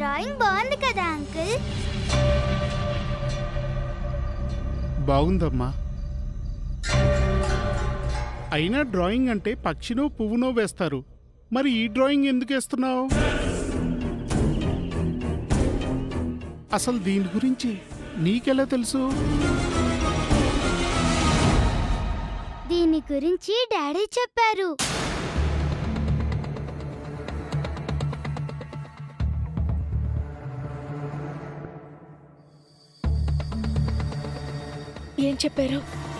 Drawing బాగుంది కదా uncle బాగుందమ్మా అయినా డ్రాయింగ్ అంటే పక్షినో పువ్వునో వేస్తారు మరి ఈ డ్రాయింగ్ ఎందుకు వేస్తున్నావు అసలు దీని గురించి నీకెలా తెలుసు దీని గురించి డాడీ చెప్పారు ఏం చెప్పారు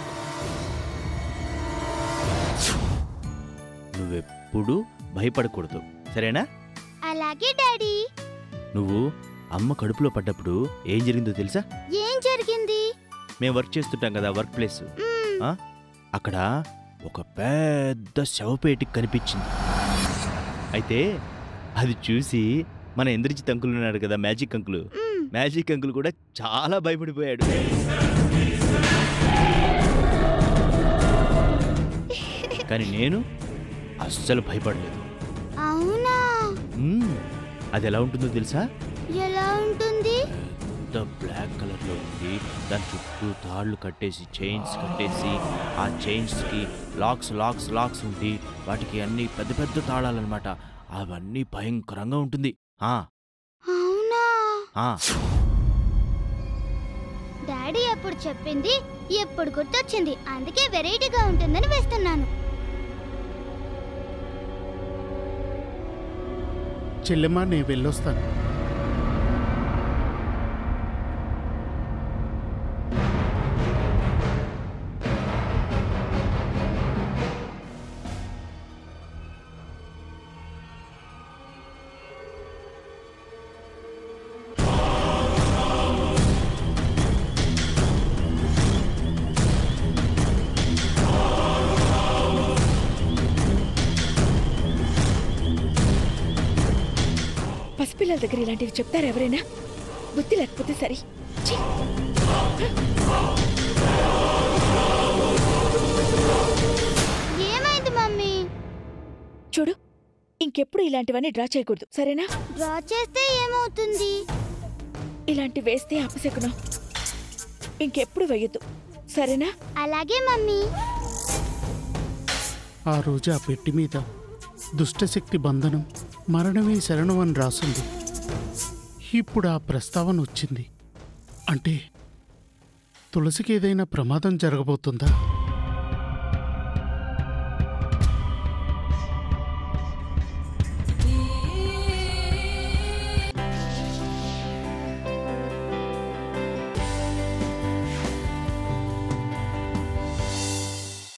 నువ్వెప్పుడు భయపడకూడదు సరేనా అలాగే డాడీ నువ్వు అమ్మ కడుపులో పడ్డప్పుడు ఏం జరిగిందో తెలుసా ఏం జరిగింది మేము వర్క్ చేస్తుంటాం కదా వర్క్ ప్లేస్ మ్మ్. ఆ? అక్కడ ఒక పెద్ద శవపేటి కనిపించింది అయితే అది చూసి మన ఇంద్రజిత్ అంకుల్ ఉన్నాడు కదా మ్యాజిక్ అంకుల్ మ్మ్. మ్యాజిక్ అంకుల్ కూడా చాలా భయపడిపోయాడు కానీ నేను అస్సలు భయపడలేదు అవునా మ్మ్. అది ఎలా ఉంటుందో తెలుసా ఎలా ఉంటుంది పెద్ద బ్లాక్ కలర్లో ఉంది దాని చుట్టూ తాళ్ళు కట్టేసి చైన్స్ కట్టేసి ఆ చైన్స్కి లాక్స్ లాక్స్ లాక్స్ ఉండి వాటికి అన్ని పెద్ద పెద్ద తాళాలన్నమాట అవన్నీ భయంకరంగా ఉంటుంది ఆ అవునా ఆ డాడీ ఎప్పుడు చెప్పింది ఎప్పుడు గుర్తొచ్చింది అందుకే వెరైటీగా ఉంటుందని వేస్తున్నాను చెల్లెమ్మా నేను వెళ్ళొస్తాను పసిపిల్లల దగ్గర ఇలాంటివి చెప్తారు ఎవరైనా బుద్ధి లేకపోతే సరి ఛీ! ఏమైంది మమ్మీ చూడు ఇంకెప్పుడు ఇలాంటివన్నీ డ్రా చేయకూడదు సరేనా డ్రా చేస్తే ఏమవుతుంది ఇలాంటి వేస్తే అపశకునం ఇంకెప్పుడు వెయ్యొద్దు సరేనా అలాగే మమ్మీ ఆ రోజు ఆ పెట్టి మీద దుష్టశక్తి బంధనం మరణమే శరణం అని రాసుంది ఇప్పుడు ఆ ప్రస్తావన వచ్చింది అంటే తులసికి ఏదైనా ప్రమాదం జరగబోతుందా